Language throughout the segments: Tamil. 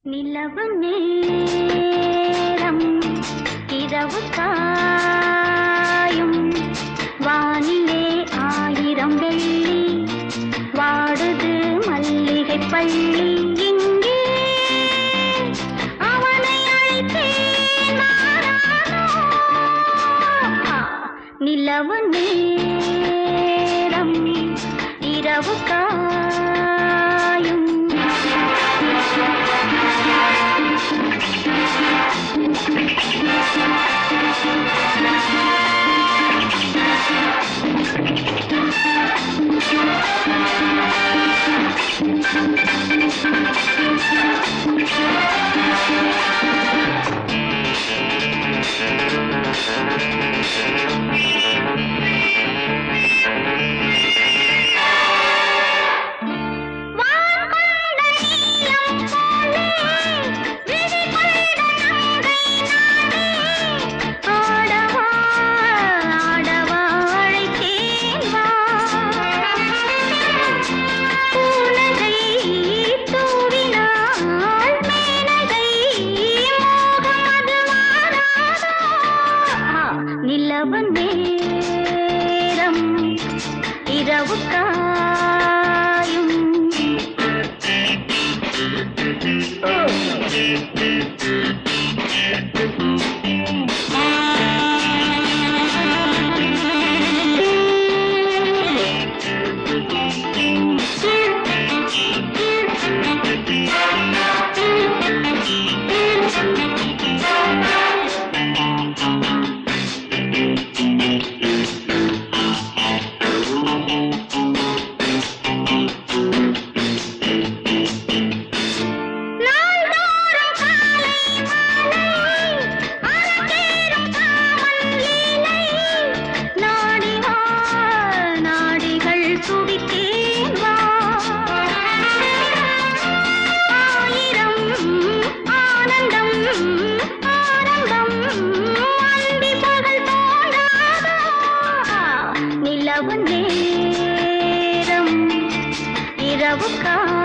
நிலவு நேரம் இரவு காயும் வானிலே ஆயிரம் வெள்ளி வாடுது மல்லிகை பள்ளி இங்கே அவனை அழைத்தேன் மாறானோ நிலவு நேரம் இரவு காயும் வான்கொண்ட நீலம் போலே விழி கொண்ட நங்கை நானே ஆடவா ஆடவா அழைத்தேன் வா பூனகை தூவினாள் மேனகை மோகம் அது மாறாதோ நிலவு நேரம் இரவு காயும் நாள்தோறும் காலை மாலை அரங்கேறும் காமன் லீலை நாடி வா நாடிகள் துடித்தேன் வா ஆயிரம் ஆனந்தம் ஆனந்தம் அந்தி பகல் தோன்றாதோ நிலவு நேரம் இரவு காயும்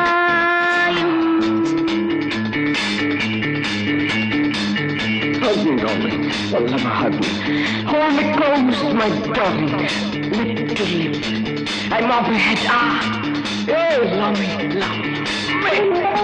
Hug me, darling. I'll never hug me. Hold me close, my darling. Lip to lip. I'm up ahead. Ah. Oh, love me, love me.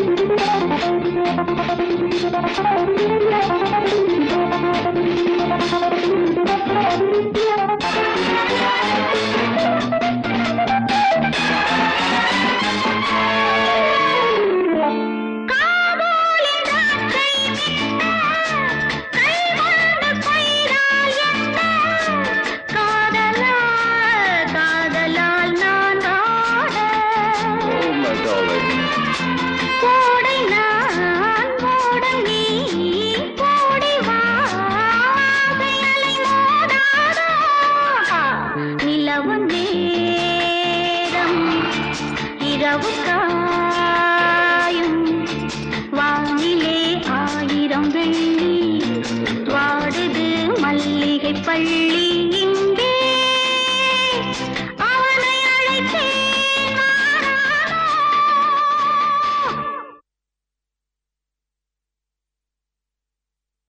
காதோலின் ராக்கை மின்ன, கைகொண்டு கொய்தால் என்ன? காதலால், காதலால் நான் ஆட. Oh, my darling. கோடை நான், மோடம் நீ, கோடி வா, ஆசை அலை மோதாதோ. நிலவு நேரம் இரவு காயும் வானிலே ஆயிரம் வெள்ளி வாடுது மல்லிகை பள்ளி